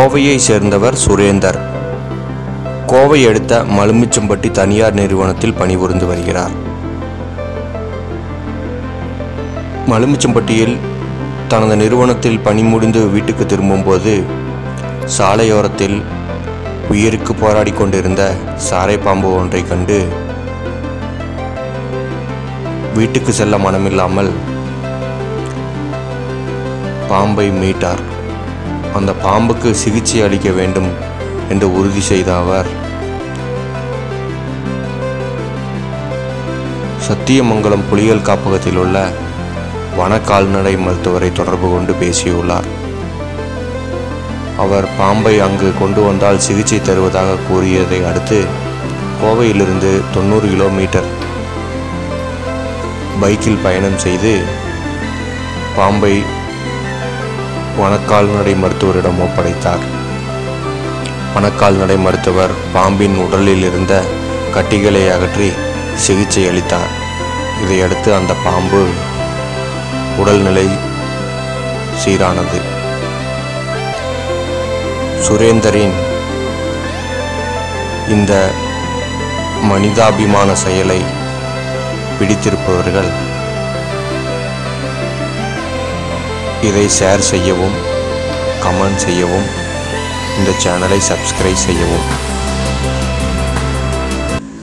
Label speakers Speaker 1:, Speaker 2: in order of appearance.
Speaker 1: கோவையை சேர்ந்தவர் சுரேந்தர் கோவை அடுத்த மலுமிச்சம்பட்டி தனியார் நிறுவனத்தில் பணிபுரிந்து வருகிறார் மலுமிச்சம்பட்டியில் தனது நிறுவனத்தில் பணி முடிந்து வீட்டுக்கு திரும்பும்போது சாலையோரத்தில் உயிருக்கு போராடி கொண்டிருந்த சாரை பாம்பு ஒன்றை கண்டு வீட்டுக்கு செல்ல மனமில்லாமல் பாம்பை மீட்டார் அந்த பாம்புக்கு சிகிச்சை அளிக்க வேண்டும் என்று உறுதி செய்த அவர் சத்தியமங்கலம் புலிகள் காப்பகத்தில் உள்ள வன கால்நடை மருத்துவரை தொடர்பு கொண்டு பேசியுள்ளார் அவர் பாம்பை அங்கு கொண்டு வந்தால் சிகிச்சை தருவதாக கூறியதை அடுத்து கோவையிலிருந்து தொண்ணூறு கிலோமீட்டர் பைக்கில் பயணம் செய்து பாம்பை வனக்கால்நடை மருத்துவரிடம் ஒப்படைத்தார் வனக்கால்நடை மருத்துவர் பாம்பின் உடலில் இருந்த கட்டிகளை அகற்றி சிகிச்சை அளித்தார் இதையடுத்து அந்த பாம்பு உடல்நிலை சீரானது சுரேந்தரின் இந்த மனிதாபிமான செயலை பிடித்திருப்பவர்கள் இதை ஷேர் செய்யவும் கமெண்ட் செய்யவும் இந்த சேனலை சப்ஸ்கிரைப் செய்யவும்